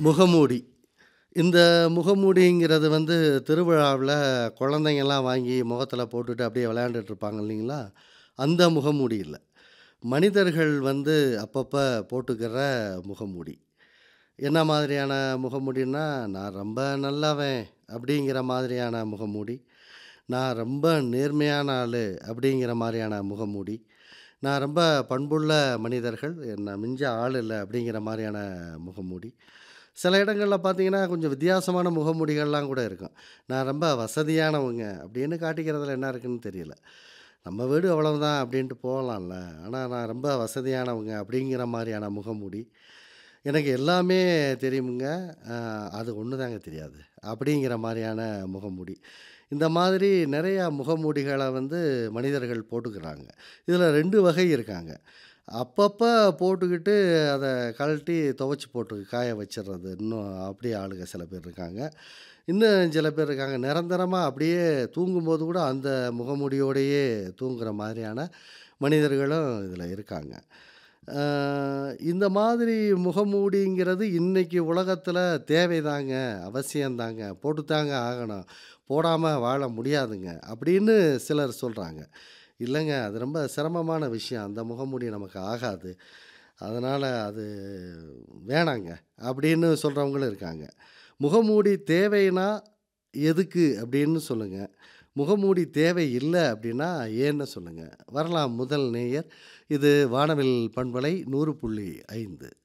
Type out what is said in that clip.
முகமூடி. இந்த முகமூடிங்கிறது வந்து திருவிழாவுல குழந்தைங்கலாம் வாங்கி முகத்தில போட்டுட்டு அப்படியே விளையாண்டுட்டு இருப்பாங்க இல்லைங்களா? அந்த முகமூடி இல்ல. மனிதர்கள் வந்து அப்பப்ப போட்டுக்கிற முகமூடி. என்ன மாதிரியான முகமூடின்னா, "நான் ரொம்ப நல்லவன்" அப்படிங்கிற மாதிரியான முகமூடி. "நான் ரொம்ப நேர்மையான ஆளு" அப்படிங்கிற மாரியான முகமூடி. "நான் ரொம்ப பண்புள்ள மனிதர்கள், என்ன மிஞ்ச ஆள் இல்ல" அப்படிங்கிற மாரியான முகமூடி. சில இடங்கள்ல பார்த்தீங்கன்னா, கொஞ்சம் வித்தியாசமான முகமூடிகள்லாம் கூட இருக்கும். "நான் ரொம்ப வசதியானவங்க" அப்படின்னு காட்டிக்கிறதுல என்ன இருக்குன்னு தெரியல. நம்ம வீடு அவ்வளவுதான் அப்படின்ட்டு போகலாம்ல. ஆனா, "நான் ரொம்ப வசதியானவங்க" அப்படிங்கிற மாரியான முகமூடி. "எனக்கு எல்லாமே தெரியுமுங்க, அ அது ஒண்ணு தாங்க தெரியாது" அப்படிங்கிற மாரியான முகமூடி. இந்த மாதிரி நெறையா முகமூடிகள வந்து மனிதர்கள் போட்டுக்கிறாங்க. இதில 2 வகை இருக்காங்க. அப்பப்ப போட்டுக்கிட்டு அத கழட்டி துவைச்சு போட்டு காய வச்சுர்றது. இன்னும் அப்படி ஆளுங்க சில பேர் இருக்காங்க. இன்னும் சில பேர் இருக்காங்க, நிரந்தரமா அப்படியே தூங்கும்போது கூட அந்த முகமூடியோடையே தூங்குற மாதிரியான மனிதர்களும் இதில இருக்காங்க. அ இந்த மாதிரி முகமூடிங்கிறது இன்னைக்கு உலகத்தில தேவைதாங்க, அவசியம்தாங்க, போட்டுத்தாங்க ஆகணும், போடாம வாழ முடியாதுங்க அப்படின்னு சிலர் சொல்றாங்க. இல்லங்க, அது ரொம்ப சிரமமான விஷயம். அந்த முகமூடி நமக்கு ஆகாது. அதனால அது வேணாங்க அப்படின்னு சொல்றவங்களும் இருக்காங்க. முகமூடி தேவைன்னா எதுக்கு அப்படின்னு சொல்லுங்க. முகமூடி தேவை இல்ல அப்படின்னா ஏன்னு சொல்லுங்க. வரலாம் முதல் நேயர். இது வானவில் பண்பலை 100.5.